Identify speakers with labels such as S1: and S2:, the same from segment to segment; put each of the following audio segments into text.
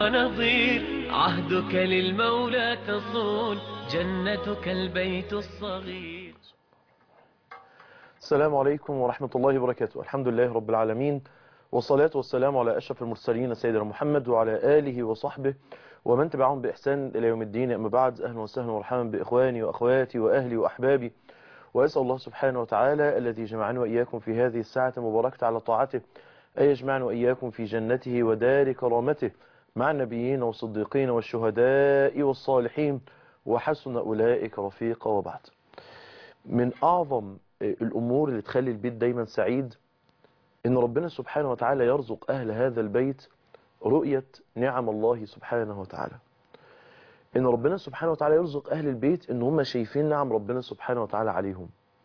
S1: نظير عهدك للمولى تصون جنتك البيت الصغير
S2: السلام عليكم ورحمة الله وبركاته الحمد لله رب العالمين والصلاة والسلام على أشرف المرسلين سيدنا محمد وعلى آله وصحبه ومن تبعهم بإحسان إلى يوم الدين أما بعد أهلا وسهلا ومرحبا بإخواني وأخواتي وأهلي وأحبابي وأسأل الله سبحانه وتعالى الذي جمعنا وإياكم في هذه الساعة المباركة على طاعته أن يجمعنا وإياكم في جنته ودار كرامته مع النبيين والصديقين والشهداء والصالحين وحسن أولئك رفيقا وبعد من أعظم الأمور اللي تخلي البيت دايما سعيد إن ربنا سبحانه وتعالى يرزق أهل هذا البيت رؤية نعم الله سبحانه وتعالى إن ربنا سبحانه وتعالى يرزق أهل البيت إن هم شايفين نعم ربنا سبحانه وتعالى عليهم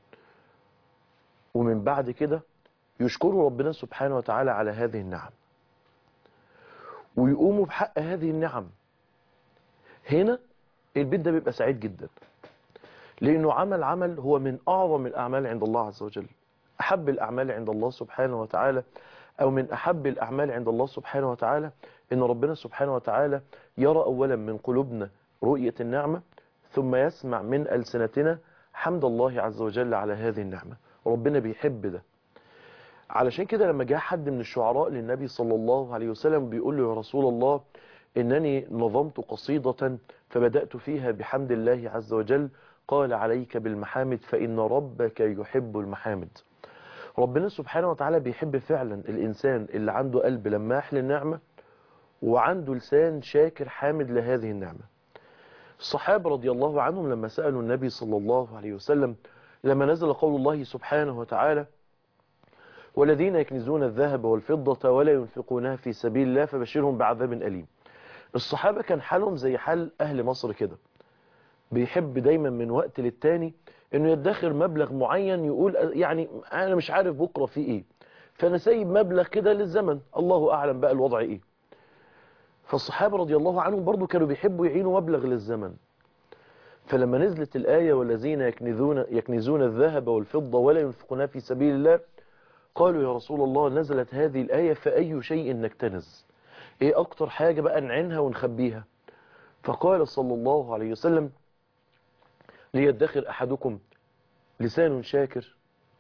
S2: ومن بعد كده يشكروا ربنا سبحانه وتعالى على هذه النعم ويقوموا بحق هذه النعم هنا البيت ده بيبقى سعيد جدا لأنه عمل عمل هو من أعظم الأعمال عند الله عز وجل أحب الأعمال عند الله سبحانه وتعالى أو من أحب الأعمال عند الله سبحانه وتعالى إن ربنا سبحانه وتعالى يرى أولا من قلوبنا رؤية النعمة ثم يسمع من ألسنتنا حمد الله عز وجل على هذه النعمة ربنا بيحب ده علشان كده لما جاء حد من الشعراء للنبي صلى الله عليه وسلم بيقول له يا رسول الله إنني نظمت قصيدة فبدأت فيها بحمد الله عز وجل قال عليك بالمحامد فإن ربك يحب المحامد ربنا سبحانه وتعالى بيحب فعلا الإنسان اللي عنده قلب لماح للنعمة وعنده لسان شاكر حامد لهذه النعمة الصحابة رضي الله عنهم لما سألوا النبي صلى الله عليه وسلم لما نزل قول الله سبحانه وتعالى والذين يكنزون الذهب والفضة ولا ينفقونها في سبيل الله فبشرهم بعذاب أليم الصحابة كان حالهم زي حال أهل مصر كده بيحب دايما من وقت للتاني انه يدخر مبلغ معين يقول يعني انا مش عارف بكرة في ايه فانا سايب مبلغ كده للزمن الله اعلم بقى الوضع ايه فالصحابة رضي الله عنهم برضو كانوا بيحبوا يعينوا مبلغ للزمن فلما نزلت الآية والذين يكنزون, يكنزون الذهب والفضة ولا ينفقونها في سبيل الله قالوا يا رسول الله نزلت هذه الآية فأي شيء نكتنز ايه اكتر حاجة بقى نعينها ونخبيها فقال صلى الله عليه وسلم ليدخر أحدكم لسان شاكر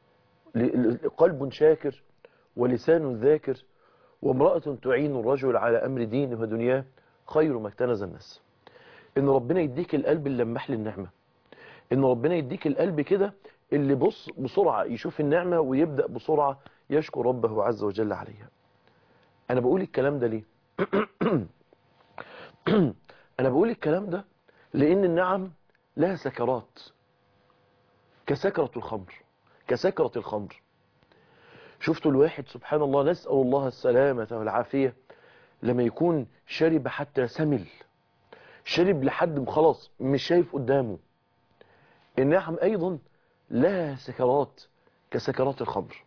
S2: قلب شاكر ولسان ذاكر وامرأة تعين الرجل على أمر دينه ودنياه خير ما اكتنز الناس إن ربنا يديك القلب اللي لمح للنعمة إن ربنا يديك القلب كده اللي بص بسرعة يشوف النعمة ويبدأ بسرعة يشكر ربه عز وجل عليها أنا بقول الكلام ده ليه أنا بقول الكلام ده لأن النعم لها سكرات كسكرة الخمر كسكرة الخمر شفتوا الواحد سبحان الله نسأل الله السلامة والعافية لما يكون شرب حتى سمل شرب لحد خلاص مش شايف قدامه النعم أيضا لها سكرات كسكرات الخمر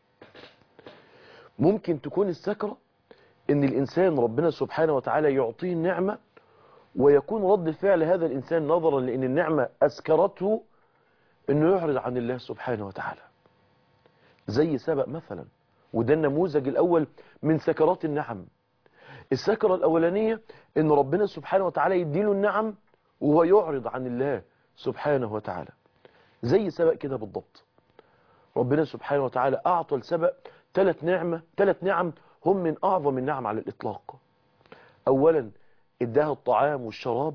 S2: ممكن تكون السكرة ان الإنسان ربنا سبحانه وتعالى يعطيه النعمة ويكون رد فعل هذا الإنسان نظرا لأن النعمة أسكرته أنه يعرض عن الله سبحانه وتعالى زي سبق مثلا وده النموذج الأول من سكرات النعم السكرة الأولانية أن ربنا سبحانه وتعالى يديله النعم وهو يعرض عن الله سبحانه وتعالى زي سبق كده بالضبط ربنا سبحانه وتعالى أعطى السبق ثلاث نعمة ثلاث نعم هم من أعظم النعم على الإطلاق أولا اداها الطعام والشراب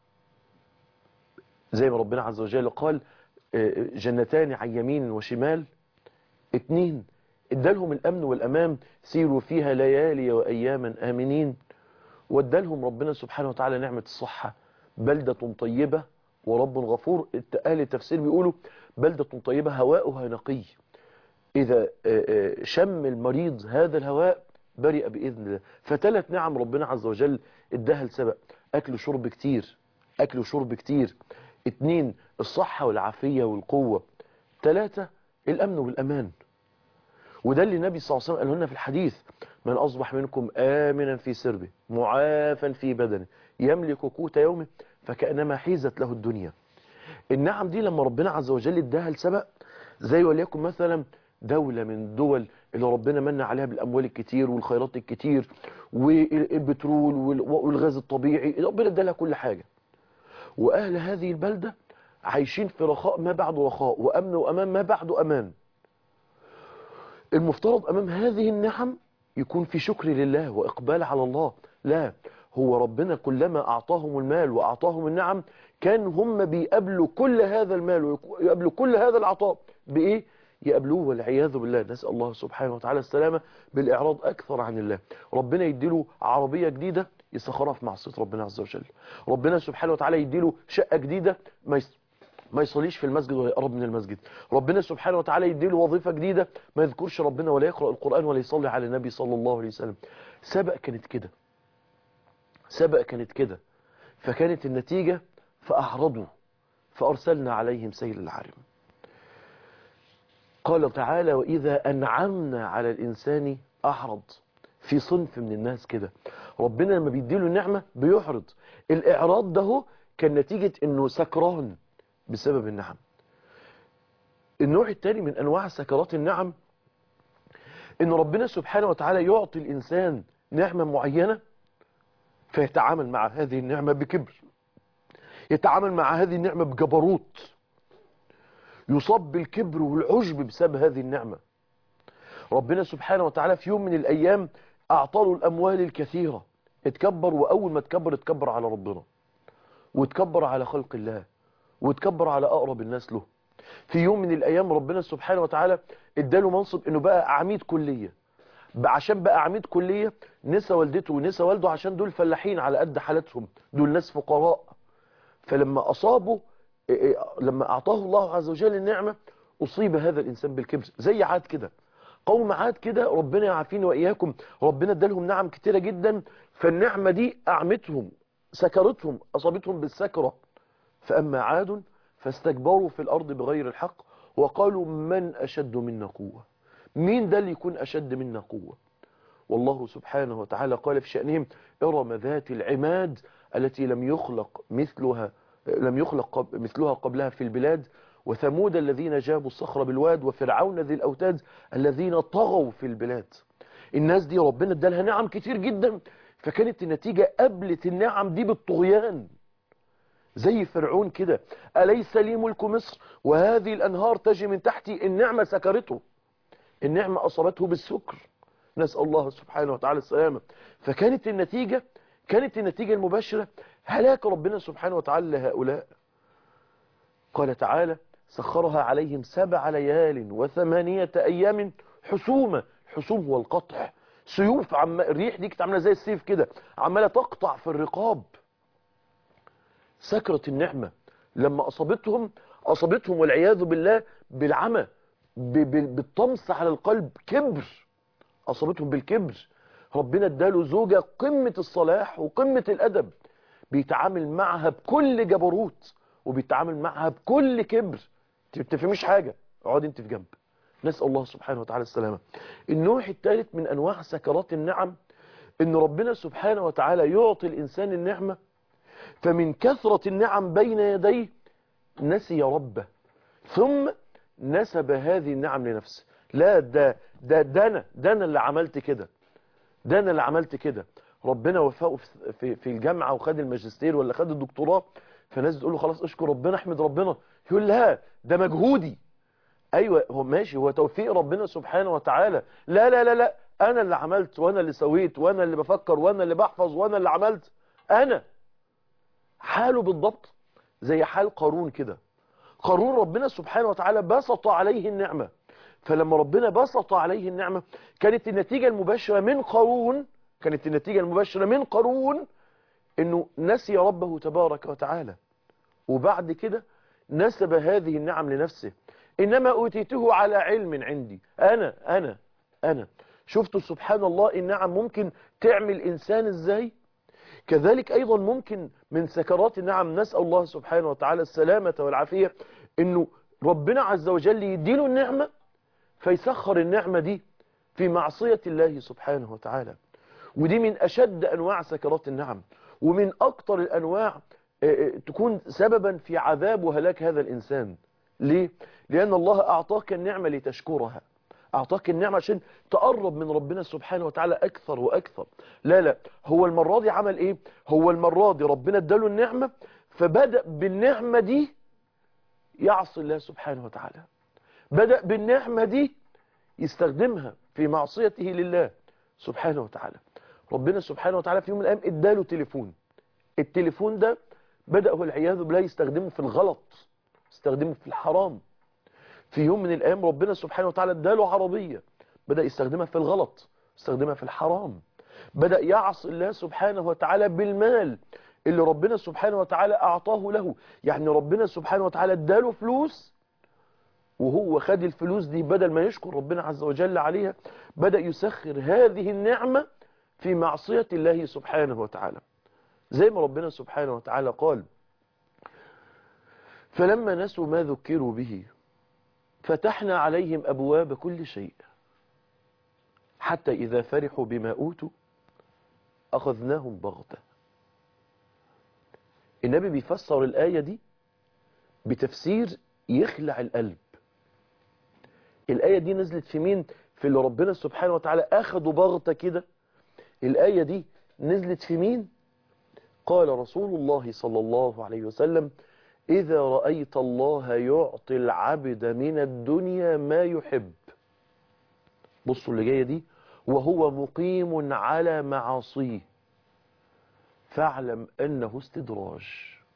S2: زي ما ربنا عز وجل قال جنتان عن يمين وشمال اتنين ادالهم الامن والامان سيروا فيها ليالي واياما امنين وادالهم ربنا سبحانه وتعالى نعمة الصحة بلدة طيبة ورب غفور اهل التفسير بيقولوا بلدة طيبة هواؤها نقي اذا شم المريض هذا الهواء برئ بإذن الله فتلت نعم ربنا عز وجل اداها لسبق أكل وشرب كتير أكل وشرب كتير اتنين الصحة والعافية والقوة ثلاثة الأمن والأمان وده اللي النبي صلى الله عليه وسلم قاله لنا في الحديث من أصبح منكم آمنا في سربه معافا في بدنه يملك قوت يومه فكأنما حيزت له الدنيا النعم دي لما ربنا عز وجل اداها لسبق زي وليكن مثلا دولة من الدول اللي ربنا من عليها بالأموال الكتير والخيرات الكتير والبترول وال- والغاز الطبيعي ربنا ادالها كل حاجة وأهل هذه البلدة عايشين في رخاء ما بعده رخاء وأمن وأمان ما بعده أمان المفترض أمام هذه النعم يكون في شكر لله وإقبال على الله لا هو ربنا كلما أعطاهم المال وأعطاهم النعم كان هم بيقابلوا كل هذا المال ويقابلوا كل هذا العطاء بإيه؟ يقابلوه والعياذ بالله نسأل الله سبحانه وتعالى السلامة بالإعراض أكثر عن الله ربنا يديله عربية جديدة يسخرها في معصية ربنا عز وجل ربنا سبحانه وتعالى يديله شقة جديدة ما يس... ما يصليش في المسجد ولا يقرب من المسجد ربنا سبحانه وتعالى يديله وظيفة جديدة ما يذكرش ربنا ولا يقرأ القرآن ولا يصلي على النبي صلى الله عليه وسلم سبق كانت كده سبق كانت كده فكانت النتيجة فأعرضوا فأرسلنا عليهم سيل العارم قال تعالى وإذا أنعمنا على الإنسان أعرض في صنف من الناس كده ربنا لما بيديله النعمة بيعرض الإعراض ده هو كان نتيجة أنه سكران بسبب النعم النوع الثاني من أنواع سكرات النعم أن ربنا سبحانه وتعالى يعطي الإنسان نعمة معينة فيتعامل مع هذه النعمة بكبر يتعامل مع هذه النعمة بجبروت يصاب بالكبر والعجب بسبب هذه النعمة ربنا سبحانه وتعالى في يوم من الأيام أعطاله الأموال الكثيرة اتكبر وأول ما اتكبر اتكبر على ربنا واتكبر على خلق الله واتكبر على أقرب الناس له في يوم من الأيام ربنا سبحانه وتعالى اداله منصب انه بقى عميد كلية بقى عشان بقى عميد كلية نسى والدته ونسى والده عشان دول فلاحين على قد حالتهم دول ناس فقراء فلما أصابوا إيه إيه لما أعطاه الله عز وجل النعمة أصيب هذا الإنسان بالكبر زي عاد كده قوم عاد كده ربنا يعافينا وإياكم ربنا ادالهم نعم كتيرة جدا فالنعمة دي أعمتهم سكرتهم أصابتهم بالسكرة فأما عاد فاستكبروا في الأرض بغير الحق وقالوا من أشد منا قوة مين ده اللي يكون أشد منا قوة والله سبحانه وتعالى قال في شأنهم إرم ذات العماد التي لم يخلق مثلها لم يخلق قب- مثلها قبلها في البلاد وثمود الذين جابوا الصخر بالواد وفرعون ذي الأوتاد الذين طغوا في البلاد الناس دي ربنا ادالها نعم كتير جدا فكانت النتيجة قبلت النعم دي بالطغيان زي فرعون كده أليس لي ملك مصر وهذه الأنهار تجي من تحتي النعمة سكرته النعمة أصابته بالسكر نسأل الله سبحانه وتعالى السلامة فكانت النتيجة كانت النتيجة المباشرة هلاك ربنا سبحانه وتعالى لهؤلاء قال تعالى سخرها عليهم سبع ليال وثمانية أيام حسومة حسوم هو القطع سيوف عم الريح دي كانت عامله زي السيف كده عماله تقطع في الرقاب سكرة النعمة لما أصابتهم أصابتهم والعياذ بالله بالعمى ب- ب- بالطمس على القلب كبر أصابتهم بالكبر ربنا اداله زوجة قمة الصلاح وقمة الأدب بيتعامل معها بكل جبروت وبيتعامل معها بكل كبر انت ما بتفهميش حاجة اقعد انت في جنب نسأل الله سبحانه وتعالى السلامة النوع الثالث من أنواع سكرات النعم ان ربنا سبحانه وتعالى يعطي الإنسان النعمة فمن كثرة النعم بين يديه نسي ربه ثم نسب هذه النعم لنفسه لا ده ده ده انا ده انا اللي عملت كده ده انا اللي عملت كده ربنا وفقه في- في في الجامعه وخد الماجستير ولا خد الدكتوراه فناس تقول له خلاص اشكر ربنا احمد ربنا يقول لا ده مجهودي ايوه هو ماشي هو توفيق ربنا سبحانه وتعالى لا لا لا لا انا اللي عملت وانا اللي سويت وانا اللي بفكر وانا اللي بحفظ وانا اللي عملت انا حاله بالضبط زي حال قارون كده قارون ربنا سبحانه وتعالى بسط عليه النعمة فلما ربنا بسط عليه النعمة كانت النتيجة المباشرة من قارون كانت النتيجة المباشرة من قارون انه نسي ربه تبارك وتعالى وبعد كده نسب هذه النعم لنفسه انما اوتيته على علم عندي انا انا انا شفتوا سبحان الله النعم ممكن تعمل انسان ازاي كذلك أيضا ممكن من سكرات النعم نسأل الله سبحانه وتعالى السلامة والعافية أنه ربنا عز وجل يديله النعمة فيسخر النعمة دي في معصية الله سبحانه وتعالى ودي من أشد أنواع سكرات النعم ومن أكتر الأنواع آه، آه، تكون سببا في عذاب وهلاك هذا الإنسان ليه؟ لأن الله أعطاك النعمة لتشكرها اعطاك النعمة عشان تقرب من ربنا سبحانه وتعالى اكثر واكثر لا لا هو المرة دي عمل ايه هو المرة دي ربنا اداله النعمة فبدأ بالنعمة دي يعصي الله سبحانه وتعالى بدأ بالنعمة دي يستخدمها في معصيته لله سبحانه وتعالى ربنا سبحانه وتعالى في يوم من الأيام اداله تليفون التليفون ده بدأ والعياذ بالله يستخدمه في الغلط يستخدمه في الحرام في يوم من الأيام ربنا سبحانه وتعالى اداله عربية بدأ يستخدمها في الغلط يستخدمها في الحرام بدأ يعصي الله سبحانه وتعالى بالمال اللي ربنا سبحانه وتعالى أعطاه له يعني ربنا سبحانه وتعالى اداله فلوس وهو خد الفلوس دي بدل ما يشكر ربنا عز وجل عليها بدأ يسخر هذه النعمة في معصية الله سبحانه وتعالى زي ما ربنا سبحانه وتعالى قال فلما نسوا ما ذكروا به فتحنا عليهم أبواب كل شيء حتى إذا فرحوا بما أوتوا أخذناهم بغتة النبي بيفسر الآية دي بتفسير يخلع القلب الآية دي نزلت في مين في اللي ربنا سبحانه وتعالى أخدوا بغتة كده الآية دي نزلت في مين قال رسول الله صلى الله عليه وسلم إذا رأيت الله يعطي العبد من الدنيا ما يحب بصوا اللي جاية دي وهو مقيم على معاصيه فاعلم أنه استدراج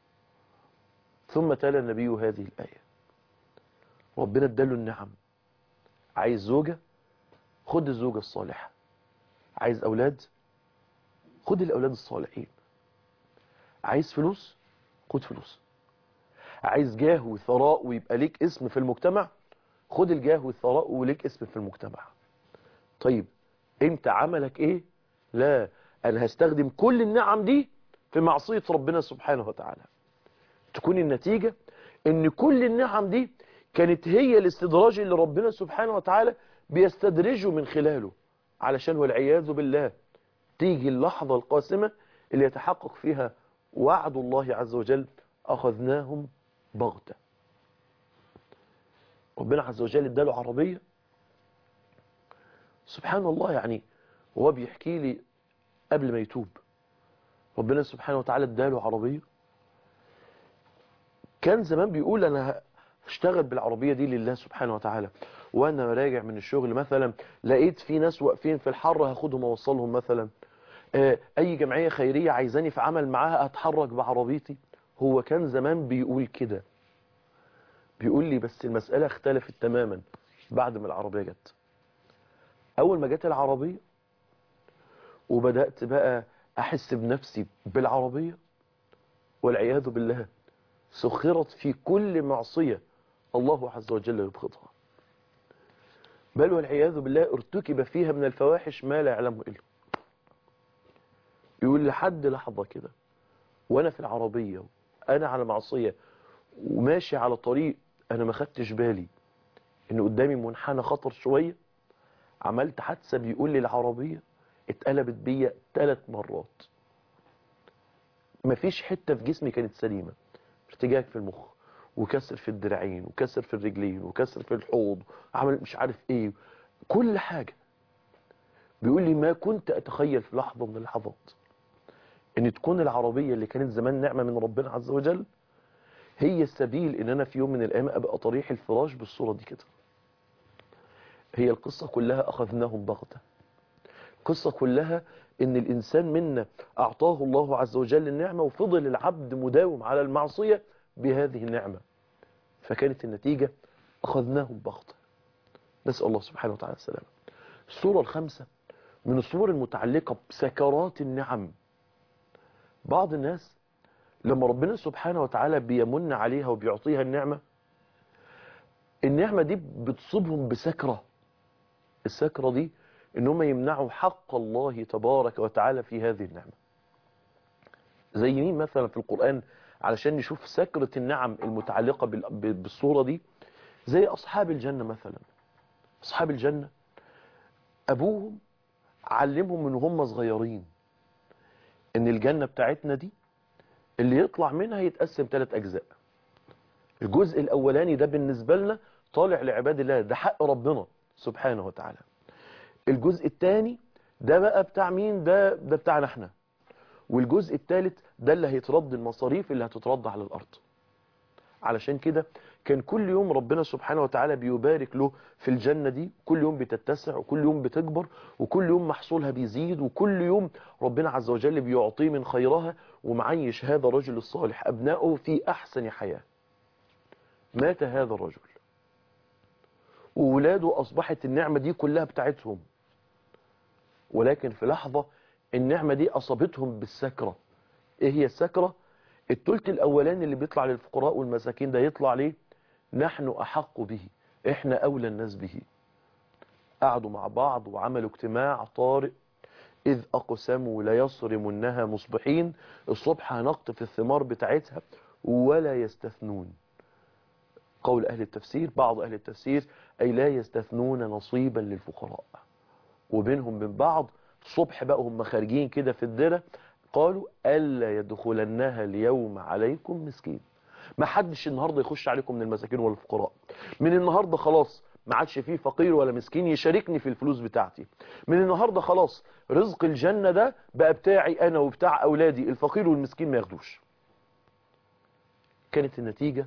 S2: ثم تلا النبي هذه الآية ربنا اداله النعم عايز زوجة خد الزوجة الصالحة عايز أولاد خد الأولاد الصالحين عايز فلوس خد فلوس عايز جاه وثراء ويبقى ليك اسم في المجتمع خد الجاه والثراء وليك اسم في المجتمع طيب انت عملك ايه لا انا هستخدم كل النعم دي في معصية ربنا سبحانه وتعالى تكون النتيجة ان كل النعم دي كانت هي الاستدراج اللي ربنا سبحانه وتعالى بيستدرجه من خلاله علشان والعياذ بالله تيجي اللحظة القاسمة اللي يتحقق فيها وعد الله عز وجل أخذناهم بغتة ربنا عز وجل اداله عربية سبحان الله يعني وهو بيحكي لي قبل ما يتوب ربنا سبحانه وتعالى اداله عربية كان زمان بيقول انا هشتغل بالعربية دي لله سبحانه وتعالى وانا راجع من الشغل مثلا لقيت في ناس واقفين في الحر هاخدهم اوصلهم مثلا اي جمعية خيرية عايزاني في عمل معاها اتحرك بعربيتي هو كان زمان بيقول كده بيقول لي بس المسألة اختلفت تماما بعد ما العربية جت اول ما جت العربية وبدأت بقى احس بنفسي بالعربية والعياذ بالله سخرت في كل معصية الله عز وجل يبغضها بل والعياذ بالله ارتكب فيها من الفواحش ما لا يعلمه إلا يقول لحد لحظة كده وانا في العربية انا على معصية وماشي على طريق انا ما خدتش بالي ان قدامي منحنى خطر شوية عملت حادثة بيقول لي العربية اتقلبت بيا ثلاث مرات مفيش حتة في جسمي كانت سليمة ارتجاج في المخ وكسر في الدراعين وكسر في الرجلين وكسر في الحوض عمل مش عارف ايه كل حاجة بيقول لي ما كنت اتخيل في لحظة من اللحظات ان تكون العربية اللي كانت زمان نعمة من ربنا عز وجل هي السبيل ان انا في يوم من الايام ابقى طريح الفراش بالصورة دي كده هي القصة كلها اخذناهم بغتة القصة كلها ان الانسان منا اعطاه الله عز وجل النعمة وفضل العبد مداوم على المعصية بهذه النعمة فكانت النتيجة اخذناهم بغتة نسأل الله سبحانه وتعالى السلامة الصورة الخامسة من الصور المتعلقة بسكرات النعم بعض الناس لما ربنا سبحانه وتعالى بيمن عليها وبيعطيها النعمة النعمة دي بتصيبهم بسكرة السكرة دي انهم يمنعوا حق الله تبارك وتعالى في هذه النعمة زي مين مثلا في القرآن علشان نشوف سكرة النعم المتعلقة بالصورة دي زي أصحاب الجنة مثلا أصحاب الجنة أبوهم علمهم من هم صغيرين ان الجنة بتاعتنا دي اللي يطلع منها يتقسم ثلاث أجزاء الجزء الأولاني ده بالنسبة لنا طالع لعباد الله ده حق ربنا سبحانه وتعالى الجزء الثاني ده بقى بتاع مين ده ده بتاعنا احنا والجزء الثالث ده اللي هيترد المصاريف اللي هتترد على الارض علشان كده كان كل يوم ربنا سبحانه وتعالى بيبارك له في الجنة دي كل يوم بتتسع وكل يوم بتكبر وكل يوم محصولها بيزيد وكل يوم ربنا عز وجل بيعطيه من خيرها ومعيش هذا الرجل الصالح أبنائه في أحسن حياة مات هذا الرجل وولاده أصبحت النعمة دي كلها بتاعتهم ولكن في لحظة النعمة دي أصابتهم بالسكرة إيه هي السكرة؟ التلت الأولاني اللي بيطلع للفقراء والمساكين ده يطلع ليه؟ نحن أحق به إحنا أولى الناس به قعدوا مع بعض وعملوا اجتماع طارئ إذ أقسموا ليصرمنها مصبحين الصبح هنقطف الثمار بتاعتها ولا يستثنون قول أهل التفسير بعض أهل التفسير أي لا يستثنون نصيبا للفقراء وبينهم من بعض الصبح بقى هم خارجين كده في الدرة قالوا ألا يدخلنها اليوم عليكم مسكين ما حدش النهاردة يخش عليكم من المساكين والفقراء من النهاردة خلاص ما عادش فيه فقير ولا مسكين يشاركني في الفلوس بتاعتي من النهاردة خلاص رزق الجنة ده بقى بتاعي أنا وبتاع أولادي الفقير والمسكين ما ياخدوش كانت النتيجة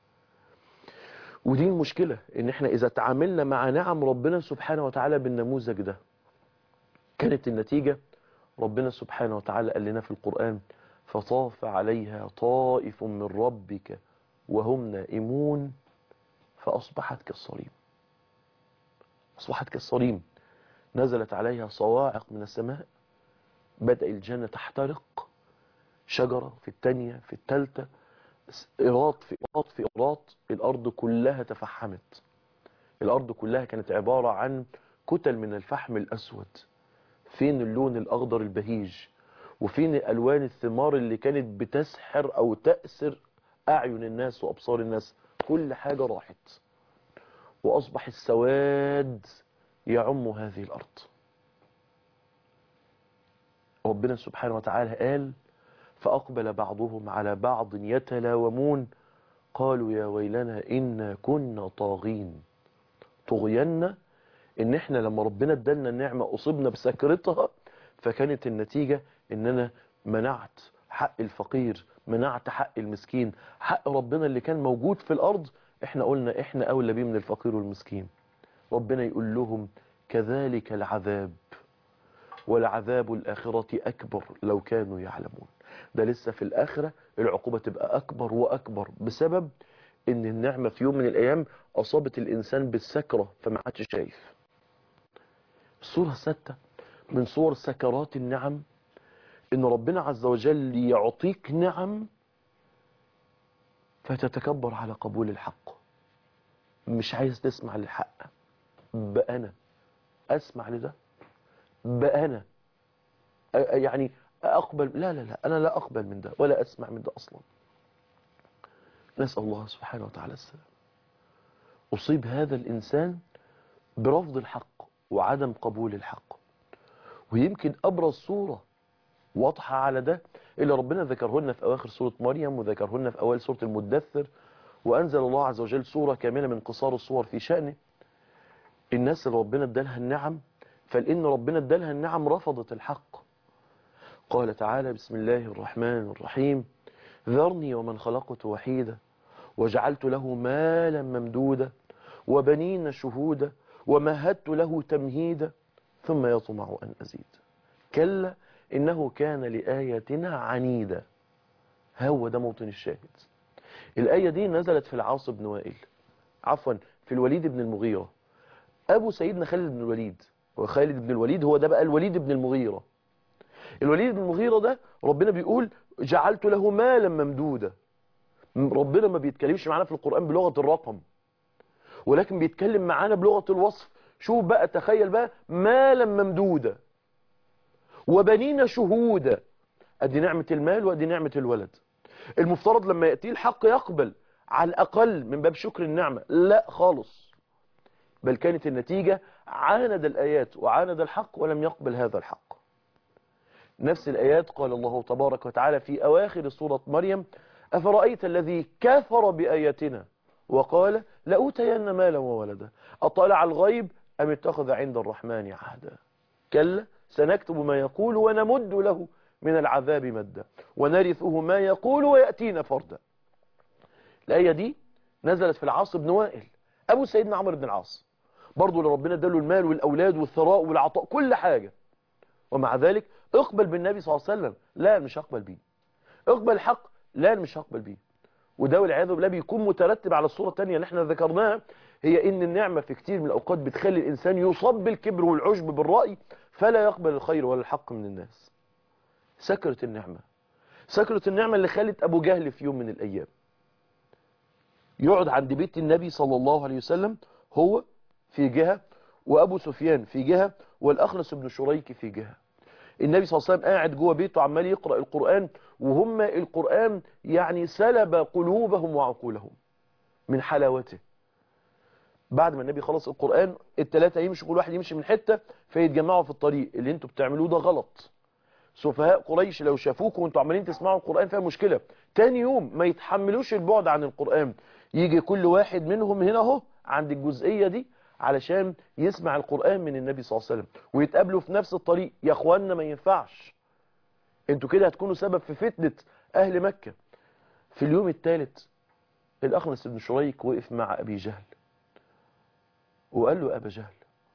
S2: ودي المشكلة ان احنا اذا تعاملنا مع نعم ربنا سبحانه وتعالى بالنموذج ده كانت النتيجة ربنا سبحانه وتعالى قال لنا في القرآن فطاف عليها طائف من ربك وهم نائمون فأصبحت كالصريم أصبحت كالصريم نزلت عليها صواعق من السماء بدأ الجنة تحترق شجرة في الثانية في الثالثة إيراد في إيراد في إيراد الأرض كلها تفحمت الأرض كلها كانت عبارة عن كتل من الفحم الأسود فين اللون الأخضر البهيج وفين ألوان الثمار اللي كانت بتسحر أو تأسر أعين الناس وأبصار الناس كل حاجة راحت وأصبح السواد يعم هذه الأرض ربنا سبحانه وتعالى قال فأقبل بعضهم على بعض يتلاومون قالوا يا ويلنا إنا كنا طاغين طغينا إن إحنا لما ربنا ادالنا النعمة أصبنا بسكرتها فكانت النتيجة إن أنا منعت حق الفقير منعت حق المسكين حق ربنا اللي كان موجود في الأرض إحنا قلنا إحنا أولى بيه من الفقير والمسكين ربنا يقول لهم كذلك العذاب ولعذاب الآخرة أكبر لو كانوا يعلمون ده لسه في الآخرة العقوبة تبقى أكبر وأكبر بسبب إن النعمة في يوم من الأيام أصابت الإنسان بالسكرة فما عادش شايف الصورة الستة من صور سكرات النعم إن ربنا عز وجل يعطيك نعم فتتكبر على قبول الحق مش عايز تسمع للحق بقى أنا أسمع لده بقى أنا يعني أقبل لا لا لا أنا لا أقبل من ده ولا أسمع من ده أصلا نسأل الله سبحانه وتعالى السلام أصيب هذا الإنسان برفض الحق وعدم قبول الحق ويمكن أبرز صورة واضحة على ده اللي ربنا ذكرهن في أواخر سورة مريم وذكرهن في أول سورة المدثر وأنزل الله عز وجل سورة كاملة من قصار الصور في شأنه الناس اللي ربنا ادالها النعم فلإن ربنا ادالها النعم رفضت الحق قال تعالى بسم الله الرحمن الرحيم ذرني ومن خلقت وحيدا وجعلت له مالا ممدودا وبنين شهودا ومهدت له تمهيدا ثم يطمع أن أزيد كلا إنه كان لآياتنا عنيدا هو ده موطن الشاهد الآية دي نزلت في العاص بن وائل عفوا في الوليد بن المغيرة أبو سيدنا خالد بن الوليد وخالد بن الوليد هو ده بقى الوليد بن المغيرة الوليد بن المغيرة ده ربنا بيقول جعلت له مالا ممدودا ربنا ما بيتكلمش معانا في القرآن بلغة الرقم ولكن بيتكلم معانا بلغة الوصف شوف بقى تخيل بقى مالا ممدودا وبنين شهودا ادي نعمة المال وادي نعمة الولد المفترض لما يأتي الحق يقبل على الأقل من باب شكر النعمة لا خالص بل كانت النتيجة عاند الآيات وعاند الحق ولم يقبل هذا الحق نفس الآيات قال الله تبارك وتعالى في أواخر سورة مريم أفرأيت الذي كفر بآياتنا وقال لأوتين مالا وولدا أطلع الغيب أم اتخذ عند الرحمن عهدا كلا سنكتب ما يقول ونمد له من العذاب مدا ونرثه ما يقول ويأتينا فردا الآية دي نزلت في العاص بن وائل أبو سيدنا عمرو بن العاص برضه اللي ربنا اداله المال والأولاد والثراء والعطاء كل حاجة ومع ذلك اقبل بالنبي صلى الله عليه وسلم لا مش هقبل بيه اقبل الحق لا مش هقبل بيه وده والعياذ بالله بيكون مترتب على الصورة الثانية اللي احنا ذكرناها هي ان النعمة في كتير من الأوقات بتخلي الإنسان يصاب بالكبر والعجب بالرأي فلا يقبل الخير ولا الحق من الناس سكرة النعمة سكرة النعمة اللي خلت أبو جهل في يوم من الأيام يقعد عند بيت النبي صلى الله عليه وسلم هو في جهة وأبو سفيان في جهة والأخنس بن شريك في جهة النبي صلى الله عليه وسلم قاعد جوه بيته عمال يقرأ القرآن وهم القرآن يعني سلب قلوبهم وعقولهم من حلاوته بعد ما النبي خلص القرآن التلاتة يمشي كل واحد يمشي من حتة فيتجمعوا في الطريق اللي انتوا بتعملوه ده غلط سفهاء قريش لو شافوكم وانتوا عمالين تسمعوا القرآن فيها مشكلة تاني يوم ما يتحملوش البعد عن القرآن يجي كل واحد منهم هنا اهو عند الجزئية دي علشان يسمع القرآن من النبي صلى الله عليه وسلم ويتقابلوا في نفس الطريق يا اخوانا ما ينفعش انتوا كده هتكونوا سبب في فتنة اهل مكة في اليوم الثالث الاخنس بن شريك وقف مع ابي جهل وقال له ابا جهل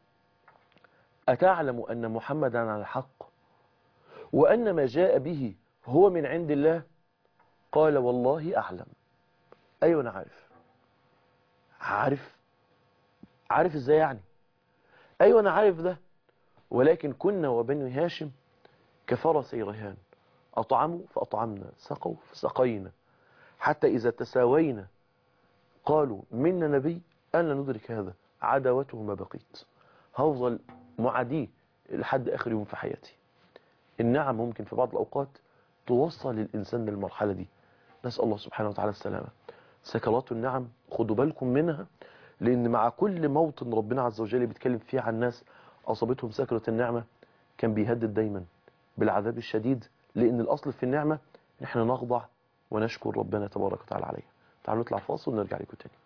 S2: اتعلم ان محمدا على الحق وان ما جاء به هو من عند الله قال والله اعلم ايوه انا عارف عارف عارف ازاي يعني ايوه انا عارف ده ولكن كنا وبني هاشم كفرسي رهان اطعموا فاطعمنا سقوا فسقينا حتى اذا تساوينا قالوا منا نبي انا ندرك هذا عداوته ما بقيت هفضل معاديه لحد اخر يوم في حياتي النعم ممكن في بعض الاوقات توصل الانسان للمرحله دي نسال الله سبحانه وتعالى السلامه سكرات النعم خدوا بالكم منها لان مع كل موطن ربنا عز وجل بيتكلم فيه عن ناس اصابتهم سكرة النعمة كان بيهدد دايما بالعذاب الشديد لان الاصل في النعمة ان احنا نخضع ونشكر ربنا تبارك وتعالى عليها تعالوا نطلع فاصل ونرجع لكم تاني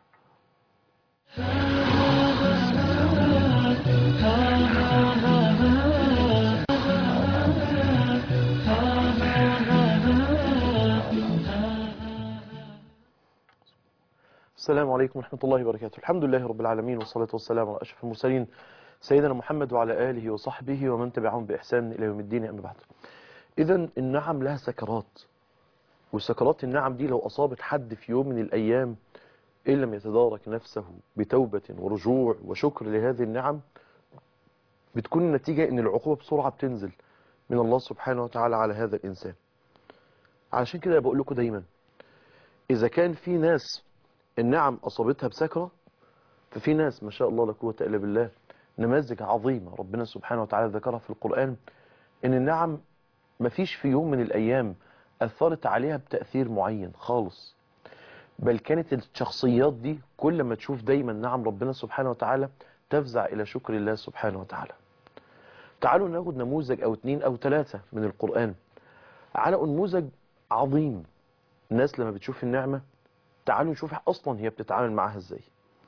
S2: السلام عليكم ورحمة الله وبركاته الحمد لله رب العالمين والصلاة والسلام على أشرف المرسلين سيدنا محمد وعلى آله وصحبه ومن تبعهم بإحسان إلى يوم الدين أما بعد إذا النعم لها سكرات وسكرات النعم دي لو أصابت حد في يوم من الأيام إن لم يتدارك نفسه بتوبة ورجوع وشكر لهذه النعم بتكون النتيجة إن العقوبة بسرعة بتنزل من الله سبحانه وتعالى على هذا الإنسان علشان كده بقول لكم دايما إذا كان في ناس النعم أصابتها بسكرة ففي ناس ما شاء الله لا قوة إلا بالله نماذج عظيمة ربنا سبحانه وتعالى ذكرها في القرآن إن النعم ما فيش في يوم من الأيام أثرت عليها بتأثير معين خالص بل كانت الشخصيات دي كل ما تشوف دايما نعم ربنا سبحانه وتعالى تفزع إلى شكر الله سبحانه وتعالى تعالوا ناخد نموذج أو اتنين أو ثلاثة من القرآن على نموذج عظيم الناس لما بتشوف النعمة تعالوا نشوف اصلا هي بتتعامل معاها ازاي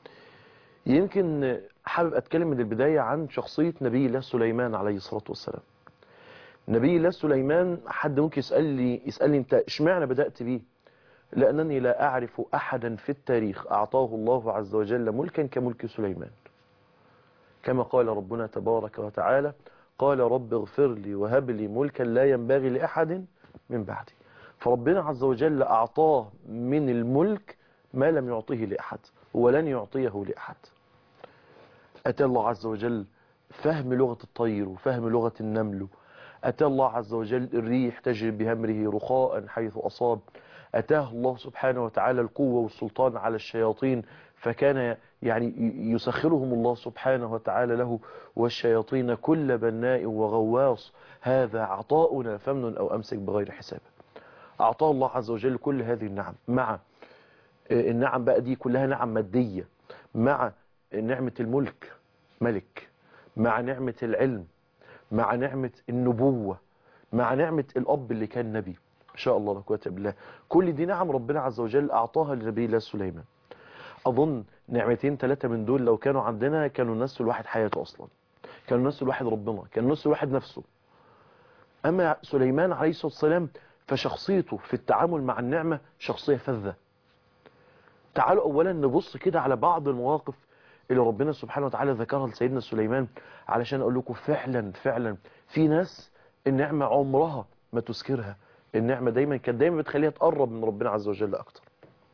S2: يمكن حابب اتكلم من البداية عن شخصية نبي الله سليمان عليه الصلاة والسلام نبي الله سليمان حد ممكن يسأل لي يسألني انت اشمعنى بدأت بيه لأنني لا أعرف أحدا في التاريخ أعطاه الله عز وجل ملكا كملك سليمان كما قال ربنا تبارك وتعالى قال رب اغفر لي وهب لي ملكا لا ينبغي لأحد من بعدي فربنا عز وجل أعطاه من الملك ما لم يعطيه لأحد ولن يعطيه لأحد أتى الله عز وجل فهم لغة الطير وفهم لغة النمل أتى الله عز وجل الريح تجري بأمره رخاء حيث أصاب أتاه الله سبحانه وتعالى القوة والسلطان على الشياطين فكان يعني يسخرهم الله سبحانه وتعالى له والشياطين كل بناء وغواص هذا عطاؤنا فمن أو أمسك بغير حساب أعطاه الله عز وجل كل هذه النعم مع النعم بقى دي كلها نعم مادية مع نعمة الملك ملك مع نعمة العلم مع نعمة النبوة مع نعمة الأب اللي كان نبي إن شاء الله لا قوه الا بالله كل دي نعم ربنا عز وجل أعطاها لنبي الله سليمان اظن نعمتين ثلاثة من دول لو كانوا عندنا كانوا الناس الواحد حياته اصلا كانوا الناس الواحد ربنا كان الناس الواحد نفسه اما سليمان عليه الصلاة والسلام فشخصيته في التعامل مع النعمة شخصية فذة تعالوا اولا نبص كده على بعض المواقف اللي ربنا سبحانه وتعالى ذكرها لسيدنا سليمان علشان اقول لكم فعلا فعلا في ناس النعمة عمرها ما تذكرها النعمة دايما كانت دايما بتخليها تقرب من ربنا عز وجل اكتر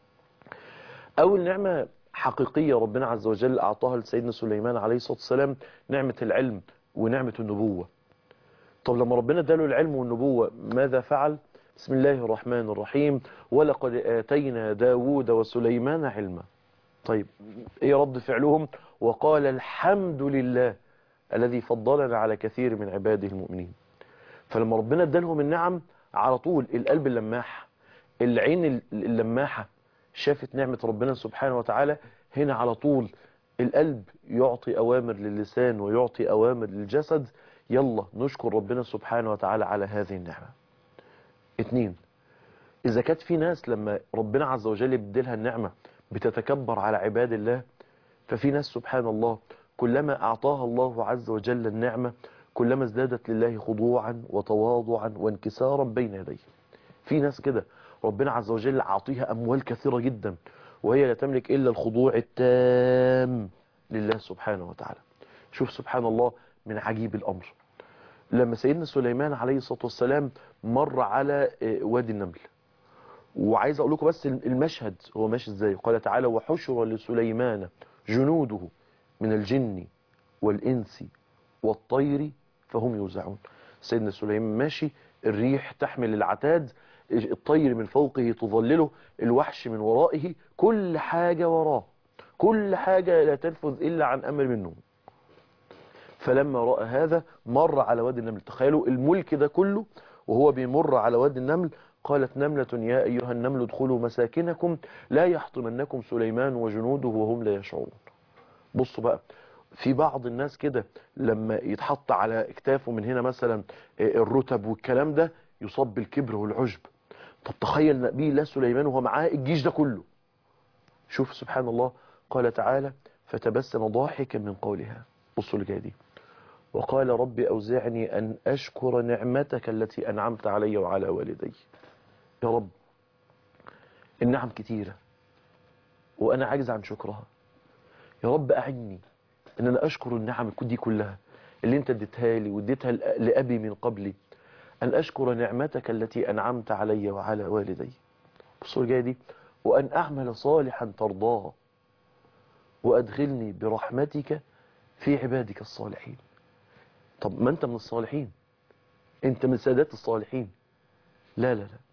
S2: اول نعمة حقيقية ربنا عز وجل اعطاها لسيدنا سليمان عليه الصلاة والسلام نعمة العلم ونعمة النبوة طب لما ربنا اداله العلم والنبوة ماذا فعل بسم الله الرحمن الرحيم ولقد آتينا داود وسليمان علما طيب ايه رد فعلهم وقال الحمد لله الذي فضلنا على كثير من عباده المؤمنين فلما ربنا ادالهم النعم على طول القلب اللماح العين اللماحة شافت نعمة ربنا سبحانه وتعالى هنا على طول القلب يعطي أوامر للسان ويعطي أوامر للجسد يلا نشكر ربنا سبحانه وتعالى على هذه النعمة اتنين إذا كانت في ناس لما ربنا عز وجل يبدلها النعمة بتتكبر على عباد الله ففي ناس سبحان الله كلما أعطاها الله عز وجل النعمة كلما ازدادت لله خضوعا وتواضعا وانكسارا بين يديه في ناس كده ربنا عز وجل عطيها أموال كثيرة جدا وهي لا تملك إلا الخضوع التام لله سبحانه وتعالى شوف سبحان الله من عجيب الأمر لما سيدنا سليمان عليه الصلاة والسلام مر على وادي النمل وعايز اقول لكم بس المشهد هو ماشي ازاي قال تعالى وحشر لسليمان جنوده من الجن والانس والطير فهم يوزعون سيدنا سليمان ماشي الريح تحمل العتاد الطير من فوقه تظلله الوحش من ورائه كل حاجة وراه كل حاجة لا تنفذ إلا عن أمر منه فلما رأى هذا مر على وادي النمل تخيلوا الملك ده كله وهو بيمر على وادي النمل قالت نملة يا أيها النمل ادخلوا مساكنكم لا يحطمنكم سليمان وجنوده وهم لا يشعرون بصوا بقى في بعض الناس كده لما يتحط على اكتافه من هنا مثلا الرتب والكلام ده يصاب بالكبر والعجب طب تخيل نبي الله سليمان وهو معاه الجيش ده كله شوف سبحان الله قال تعالى فتبسم ضاحكا من قولها بصوا اللي دي وقال رب أوزعني أن أشكر نعمتك التي أنعمت علي وعلى والدي يا رب النعم كتيرة وأنا عاجز عن شكرها يا رب أعني أن أنا أشكر النعم دي كلها اللي أنت اديتها لي واديتها لأبي من قبلي أن أشكر نعمتك التي أنعمت علي وعلى والدي بصوا الجاية دي وأن أعمل صالحا ترضاه وأدخلني برحمتك في عبادك الصالحين طب ما أنت من الصالحين أنت من سادات الصالحين لا لا لا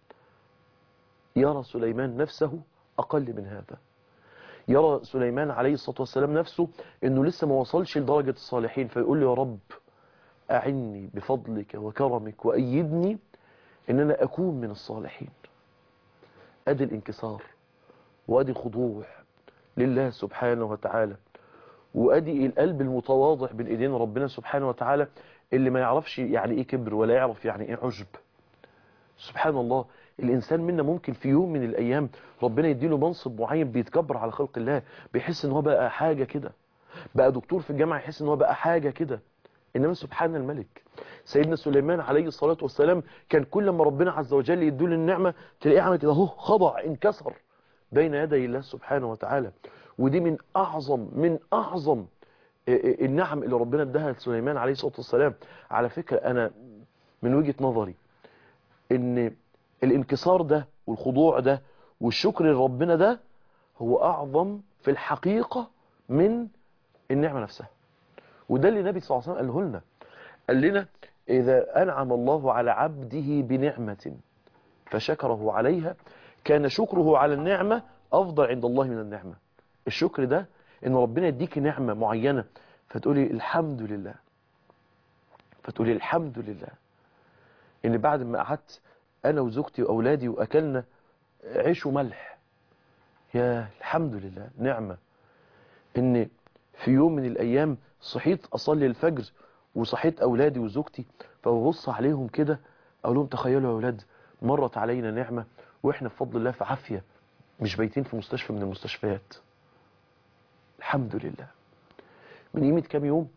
S2: يرى سليمان نفسه أقل من هذا يرى سليمان عليه الصلاة والسلام نفسه أنه لسه ما وصلش لدرجة الصالحين فيقول له يا رب أعني بفضلك وكرمك وأيدني أن أنا أكون من الصالحين أدي الانكسار وأدي الخضوع لله سبحانه وتعالى وأدي القلب المتواضع بين إيدين ربنا سبحانه وتعالى اللي ما يعرفش يعني إيه كبر ولا يعرف يعني إيه عجب سبحان الله الإنسان منا ممكن في يوم من الأيام ربنا يديله منصب معين بيتكبر على خلق الله بيحس ان هو بقى حاجة كده بقى دكتور في الجامعة يحس ان هو بقى حاجة كده إنما سبحان الملك سيدنا سليمان عليه الصلاة والسلام كان كل ما ربنا عز وجل يديله النعمة تلاقيه عمل كده اهو خضع انكسر بين يدي الله سبحانه وتعالى ودي من أعظم من أعظم النعم اللي ربنا اداها لسليمان عليه الصلاة والسلام على فكرة أنا من وجهة نظري ان الانكسار ده والخضوع ده والشكر لربنا ده هو أعظم في الحقيقة من النعمة نفسها وده اللي النبي صلى الله عليه وسلم قاله لنا قال لنا إذا أنعم الله على عبده بنعمة فشكره عليها كان شكره على النعمة أفضل عند الله من النعمة الشكر ده إن ربنا يديك نعمة معينة فتقولي الحمد لله فتقولي الحمد لله إن بعد ما قعدت أنا وزوجتي وأولادي وأكلنا عيش وملح يا الحمد لله نعمة إن في يوم من الأيام صحيت أصلي الفجر وصحيت أولادي وزوجتي فببص عليهم كده أقول لهم تخيلوا يا أولاد مرت علينا نعمة وإحنا بفضل الله في عافية مش بايتين في مستشفى من المستشفيات الحمد لله من قيمة كام يوم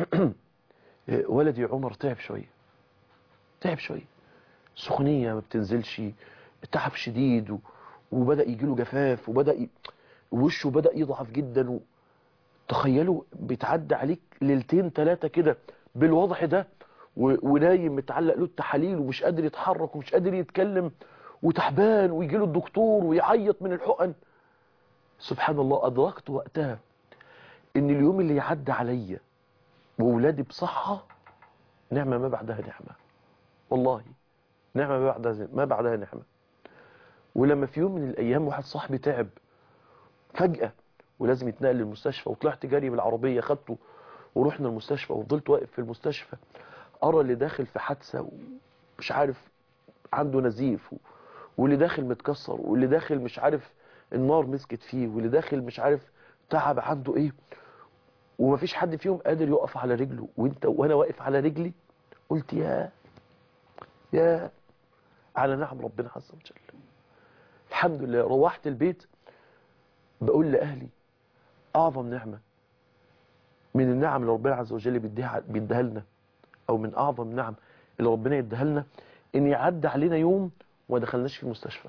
S2: ولدي عمر تعب شوية تعب شوية سخونية ما بتنزلش تعب شديد و... وبدأ يجيله جفاف وبدأ ي... وشه بدأ يضعف جدا و... تخيلوا بيتعدى عليك ليلتين ثلاثة كده بالوضع ده و... ونايم متعلق له التحاليل ومش قادر يتحرك ومش قادر يتكلم وتعبان ويجي له الدكتور ويعيط من الحقن سبحان الله أدركت وقتها إن اليوم اللي يعدى عليا وولادي بصحة نعمة ما بعدها نعمة والله نعمة ما بعدها ما بعدها نعمة ولما في يوم من الأيام واحد صاحبي تعب فجأة ولازم يتنقل للمستشفى وطلعت جري بالعربية خدته ورحنا المستشفى وفضلت واقف في المستشفى أرى اللي داخل في حادثة ومش عارف عنده نزيف و... واللي داخل متكسر واللي داخل مش عارف النار مسكت فيه واللي داخل مش عارف تعب عنده ايه ومفيش حد فيهم قادر يقف على رجله وانت وانا واقف على رجلي قلت يا يا على نعم ربنا عز وجل الحمد لله روحت البيت بقول لأهلي أعظم نعمة من النعم اللي ربنا عز وجل بيديها بيديها لنا أو من أعظم النعم اللي ربنا يديها لنا إن يعدي علينا يوم وما دخلناش في المستشفى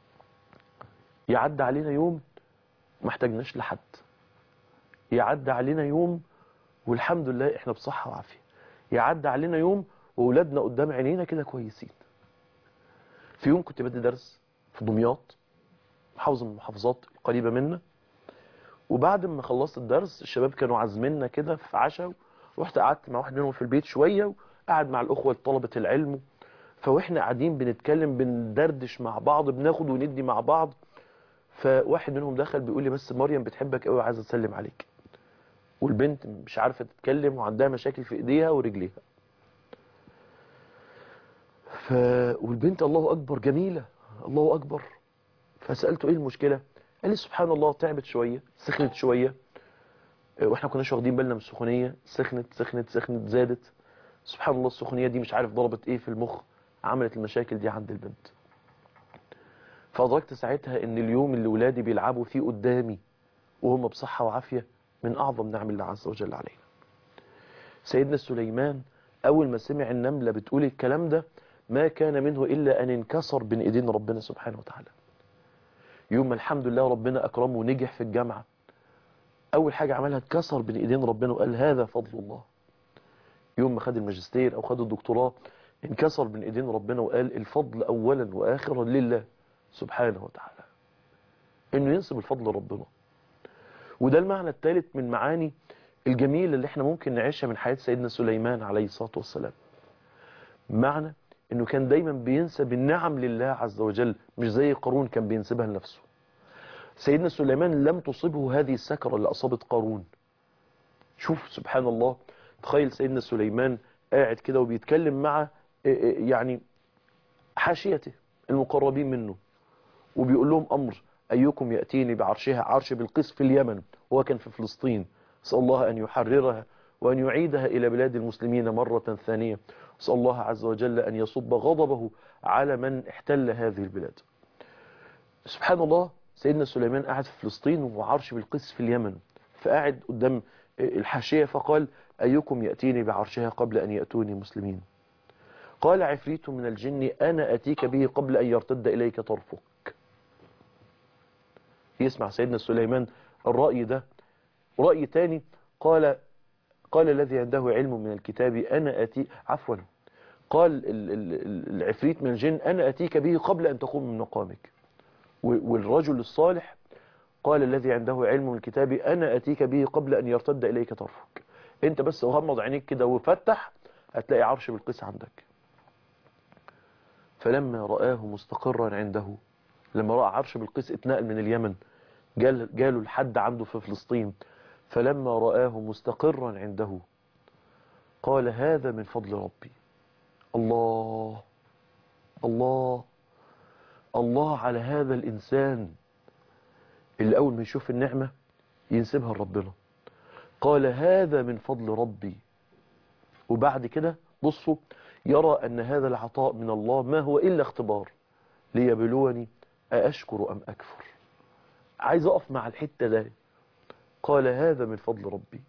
S2: يعدي علينا يوم ما احتاجناش لحد يعدي علينا يوم والحمد لله احنا بصحة وعافية يعدي علينا يوم وولادنا قدام عينينا كده كويسين في يوم كنت بدي درس في دمياط محافظة من المحافظات القريبة منا وبعد ما خلصت الدرس الشباب كانوا عازميننا كده في عشاء رحت قعدت مع واحد منهم في البيت شوية وقعد مع الأخوة طلبة العلم فواحنا قاعدين بنتكلم بندردش مع بعض بناخد وندي مع بعض فواحد منهم دخل بيقول لي بس مريم بتحبك قوي وعايزه تسلم عليك والبنت مش عارفه تتكلم وعندها مشاكل في ايديها ورجليها ف والبنت الله اكبر جميله الله اكبر فسالته ايه المشكله قال لي سبحان الله تعبت شويه سخنت شويه واحنا كناش واخدين بالنا من السخونيه سخنت سخنت سخنت زادت سبحان الله السخونيه دي مش عارف ضربت ايه في المخ عملت المشاكل دي عند البنت فأدركت ساعتها ان اليوم اللي ولادي بيلعبوا فيه قدامي وهم بصحة وعافية من أعظم نعم الله عز وجل علينا سيدنا سليمان أول ما سمع النملة بتقول الكلام ده ما كان منه إلا أن انكسر بين إيدين ربنا سبحانه وتعالى يوم ما الحمد لله ربنا أكرمه ونجح في الجامعة أول حاجة عملها اتكسر بين إيدين ربنا وقال هذا فضل الله يوم ما خد الماجستير أو خد الدكتوراه انكسر بين إيدين ربنا وقال الفضل أولا وآخرا لله سبحانه وتعالى انه ينسب الفضل لربنا وده المعنى الثالث من معاني الجميلة اللي احنا ممكن نعيشها من حياة سيدنا سليمان عليه الصلاة والسلام معنى انه كان دايما بينسب النعم لله عز وجل مش زي قارون كان بينسبها لنفسه سيدنا سليمان لم تصبه هذه السكرة اللي أصابت قارون شوف سبحان الله تخيل سيدنا سليمان قاعد كده وبيتكلم مع يعني حاشيته المقربين منه وبيقول لهم أمر أيكم يأتيني بعرشها عرش بالقس في اليمن وهو كان في فلسطين أسأل الله أن يحررها وأن يعيدها إلى بلاد المسلمين مرة ثانية أسأل الله عز وجل أن يصب غضبه على من احتل هذه البلاد سبحان الله سيدنا سليمان قاعد في فلسطين وعرش بالقس في اليمن فقاعد قدام الحاشية فقال أيكم يأتيني بعرشها قبل أن يأتوني مسلمين قال عفريت من الجن أنا أتيك به قبل أن يرتد إليك طرفك يسمع سيدنا سليمان الرأي ده رأي تاني قال قال الذي عنده علم من الكتاب أنا أتي عفوا قال العفريت من الجن أنا أتيك به قبل أن تقوم من مقامك والرجل الصالح قال الذي عنده علم من الكتاب أنا أتيك به قبل أن يرتد إليك طرفك انت بس غمض عينيك كده وفتح هتلاقي عرش بالقيس عندك فلما رآه مستقرا عنده لما رأى عرش بالقيس اتنقل من اليمن جال جاله الحد عنده في فلسطين فلما رآه مستقرا عنده قال هذا من فضل ربي الله الله الله على هذا الإنسان اللي أول ما يشوف النعمة ينسبها لربنا قال هذا من فضل ربي وبعد كده بصوا يرى أن هذا العطاء من الله ما هو إلا اختبار ليبلوني أأشكر أم أكفر عايز أقف مع الحتة ده قال هذا من فضل ربي